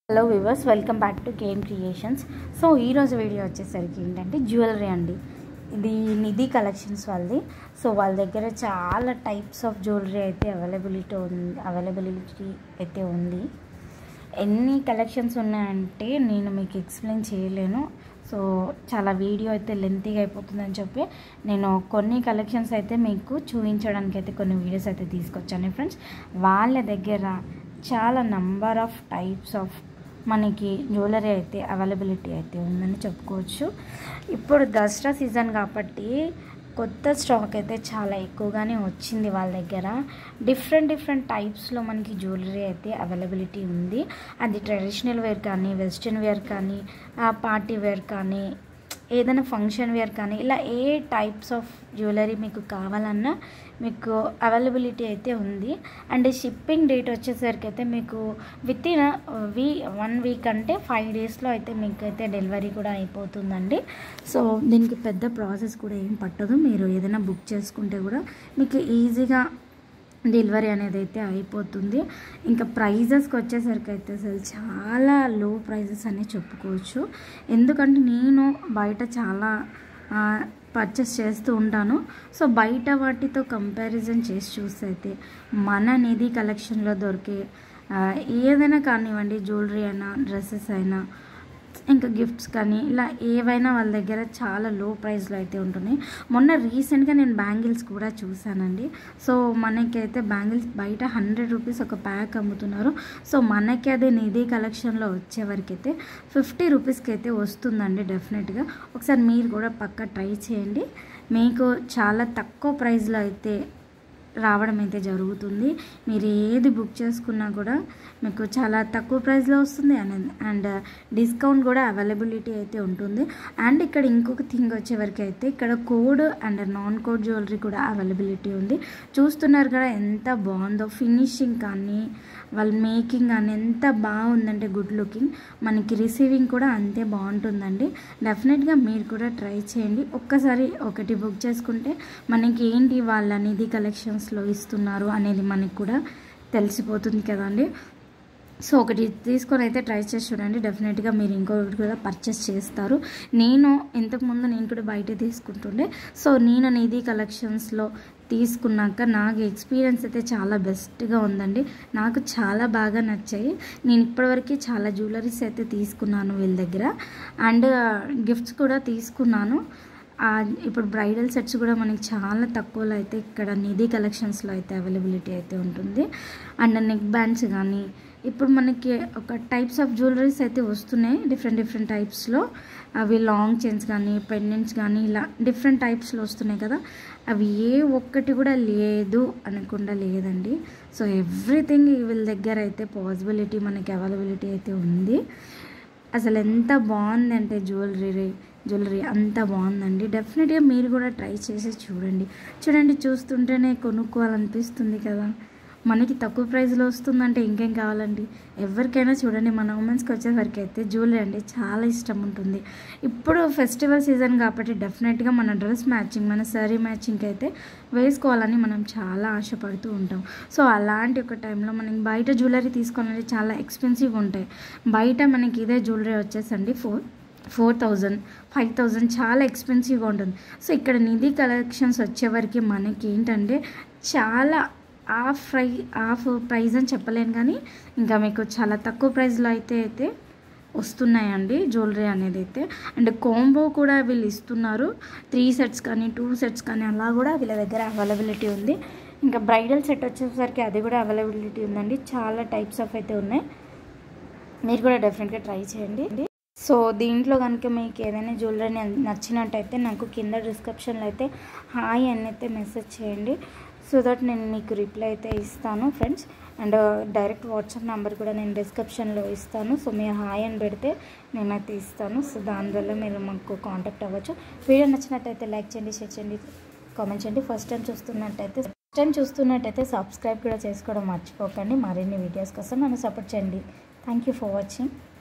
hello viewers welcome back to game creations so ఈరోజు video వచ్చేసరికి ఏంటంటే జ్యువెలరీ అండి ఇది నిధి కలెక్షన్స్ వాళ్ళది సో వాళ్ళ దగ్గర చాలా టైప్స్ ఆఫ్ జ్యువెలరీ అయితే అవైలబిలిటీ ఉంది అవైలబిలిటీ అయితే ఉంది ఎన్ని కలెక్షన్స్ ఉన్నాయంటే నేను మీకు ఎక్స్ప్లెయిన్ చేయలేను సో చాలా వీడియో అయితే లెంతీగా అయిపోతుందని చెప్పి నేను కొన్ని కలెక్షన్స్ అయితే మీకు చూపించడానికి అయితే కొన్ని వీడియోస్ అయితే తీసుకొచ్చాను ఫ్రెండ్స్ వాళ్ళ దగ్గర చాలా నంబర్ ఆఫ్ టైప్స్ ఆఫ్ మనకి జ్యువెలరీ అయితే అవైలబిలిటీ అయితే ఉందని చెప్పుకోవచ్చు ఇప్పుడు దసరా సీజన్ కాబట్టి కొత్త స్టాక్ అయితే చాలా ఎక్కువగానే వచ్చింది వాళ్ళ దగ్గర డిఫరెంట్ డిఫరెంట్ టైప్స్లో మనకి జ్యువెలరీ అయితే అవైలబిలిటీ ఉంది అది ట్రెడిషనల్ వేర్ కానీ వెస్ట్రన్ వేర్ కానీ పార్టీ వేర్ కానీ ఏదైనా ఫంక్షన్ వేర్ కానీ ఇలా ఏ టైప్స్ ఆఫ్ జ్యువెలరీ మీకు కావాలన్నా మీకు అవైలబిలిటీ అయితే ఉంది అండ్ షిప్పింగ్ డేట్ వచ్చేసరికి అయితే మీకు within we one week అంటే ఫైవ్ డేస్లో అయితే మీకు అయితే డెలివరీ కూడా అయిపోతుందండి సో దీనికి పెద్ద ప్రాసెస్ కూడా ఏం పట్టదు మీరు ఏదైనా బుక్ చేసుకుంటే కూడా మీకు ఈజీగా డెలివరీ అనేది అయితే అయిపోతుంది ఇంకా ప్రైజెస్కి వచ్చేసరికి అయితే అసలు చాలా లో ప్రైజెస్ అనే చెప్పుకోవచ్చు ఎందుకంటే నేను బయట చాలా పర్చేస్ చేస్తూ ఉంటాను సో బయట వాటితో కంపారిజన్ చేసి చూస్తే అయితే మన నిధి కలెక్షన్లో దొరికే ఏదైనా కానివ్వండి జ్యువెలరీ అయినా డ్రెస్సెస్ అయినా ఇంకా గిఫ్ట్స్ కానీ ఇలా ఏవైనా వాళ్ళ దగ్గర చాలా లో ప్రైస్లో అయితే ఉంటున్నాయి మొన్న రీసెంట్గా నేను బ్యాంగిల్స్ కూడా చూశానండి సో మనకైతే బ్యాంగిల్స్ బయట హండ్రెడ్ రూపీస్ ఒక ప్యాక్ అమ్ముతున్నారు సో మనకి అదే నిధి కలెక్షన్లో వచ్చేవరకైతే ఫిఫ్టీ రూపీస్కి అయితే వస్తుందండి డెఫినెట్గా ఒకసారి మీరు కూడా పక్క ట్రై చేయండి మీకు చాలా తక్కువ ప్రైస్లో అయితే రావడం అయితే జరుగుతుంది మీరు ఏది బుక్ చేసుకున్నా కూడా మీకు చాలా తక్కువ ప్రైస్లో వస్తుంది అండ్ అండ్ డిస్కౌంట్ కూడా అవైలబిలిటీ అయితే ఉంటుంది అండ్ ఇక్కడ ఇంకొక థింగ్ వచ్చేవరకు అయితే ఇక్కడ code and non code jewellery కూడా అవైలబిలిటీ ఉంది చూస్తున్నారు కదా ఎంత బాగుందో ఫినిషింగ్ కానీ వాళ్ళ మేకింగ్ కానీ ఎంత బాగుందంటే గుడ్ లుకింగ్ మనకి రిసీవింగ్ కూడా అంతే బాగుంటుందండి డెఫినెట్గా మీరు కూడా ట్రై చేయండి ఒక్కసారి ఒకటి బుక్ చేసుకుంటే మనకి ఏంటి వాళ్ళ నిధి కలెక్షన్స్లో ఇస్తున్నారు అనేది మనకి కూడా తెలిసిపోతుంది కదండి సో ఒకటి తీసుకొని అయితే ట్రై చేసి చూడండి డెఫినెట్గా మీరు ఇంకొకటి కూడా పర్చేస్ చేస్తారు నేను ఇంతకుముందు నేను కూడా బయట తీసుకుంటుండే సో నేను నిధి కలెక్షన్స్లో తీసుకున్నాక నాకు ఎక్స్పీరియన్స్ అయితే చాలా బెస్ట్గా ఉందండి నాకు చాలా బాగా నచ్చాయి నేను ఇప్పటివరకు చాలా జ్యువెలరీస్ అయితే తీసుకున్నాను వీళ్ళ దగ్గర అండ్ గిఫ్ట్స్ కూడా తీసుకున్నాను ఇప్పుడు బ్రైడల్ సెట్స్ కూడా మనకి చాలా తక్కువలో అయితే ఇక్కడ నిధి కలెక్షన్స్లో అయితే అవైలబిలిటీ అయితే ఉంటుంది అండ్ నెక్ బ్యాండ్స్ కానీ ఇప్పుడు మనకి ఒక టైప్స్ ఆఫ్ జ్యువెలరీస్ అయితే వస్తున్నాయి డిఫరెంట్ డిఫరెంట్ టైప్స్లో అవి లాంగ్ చైన్స్ కానీ పెండెంట్స్ కానీ ఇలా డిఫరెంట్ టైప్స్లో వస్తున్నాయి కదా అవి ఏ ఒక్కటి కూడా లేదు అనకుండా లేదండి సో ఎవ్రీథింగ్ వీళ్ళ దగ్గర అయితే పాసిబిలిటీ మనకి అవైలబిలిటీ అయితే ఉంది అసలు ఎంత బాగుంది అంటే జ్యువెలరీ జ్యువెలరీ అంత బాగుందండి డెఫినెట్గా మీరు కూడా ట్రై చేసి చూడండి చూడండి చూస్తుంటేనే కొనుక్కోవాలనిపిస్తుంది కదా మనకి తక్కువ ప్రైస్లో వస్తుందంటే ఇంకేం కావాలండి ఎవరికైనా చూడండి మన ఉమెన్స్కి వచ్చేసరికి అయితే జ్యువెలరీ అంటే చాలా ఇష్టం ఉంటుంది ఇప్పుడు ఫెస్టివల్ సీజన్ కాబట్టి డెఫినెట్గా మన డ్రెస్ మ్యాచింగ్ మన శారీ మ్యాచింగ్ అయితే వేసుకోవాలని మనం చాలా ఆశపడుతూ ఉంటాం సో అలాంటి ఒక టైంలో మనం బయట జ్యువెలరీ తీసుకోవాలంటే చాలా ఎక్స్పెన్సివ్ ఉంటాయి బయట మనకి ఇదే జ్యువెలరీ వచ్చేసండి four four thousand five thousand చాలా ఎక్స్పెన్సివ్గా ఉంటుంది సో ఇక్కడ నిధి కలెక్షన్స్ వచ్చేవరకు మనకి ఏంటంటే చాలా హాఫ్ ప్రై హాఫ్ ప్రైస్ అని చెప్పలేను కానీ ఇంకా మీకు చాలా తక్కువ ప్రైస్లో అయితే అయితే వస్తున్నాయండి జ్యువెలరీ అనేది అయితే అండ్ కోంబో కూడా వీళ్ళు ఇస్తున్నారు త్రీ సెట్స్ కానీ టూ సెట్స్ కానీ అలా కూడా వీళ్ళ దగ్గర అవైలబిలిటీ ఉంది ఇంకా బ్రైడల్ సెట్ వచ్చేసరికి అది కూడా అవైలబిలిటీ ఉందండి చాలా టైప్స్ ఆఫ్ అయితే ఉన్నాయి మీరు కూడా డెఫినెట్గా ట్రై చేయండి సో దీంట్లో కనుక మీకు ఏదైనా జ్యువెలరీ నచ్చినట్టయితే నాకు కింద డిస్క్రిప్షన్లో అయితే హాయ్ అని అయితే మెసేజ్ చేయండి సో దట్ నేను మీకు రిప్లై అయితే ఇస్తాను friends and direct WhatsApp number కూడా నేను డిస్క్రిప్షన్లో ఇస్తాను సో మీరు హాయ్ అని పెడితే నేనైతే ఇస్తాను సో దానివల్ల మీరు మాకు కాంటాక్ట్ అవ్వచ్చు వీడియో నచ్చినట్టయితే లైక్ చేయండి షేర్ చేయండి కామెంట్ చేయండి ఫస్ట్ టైం చూస్తున్నట్టయితే ఫస్ట్ టైం చూస్తున్నట్టయితే సబ్స్క్రైబ్ కూడా చేసుకోవడం మర్చిపోకండి మరిన్ని వీడియోస్ కోసం నన్ను సపోర్ట్ చేయండి థ్యాంక్ యూ ఫర్ వాచింగ్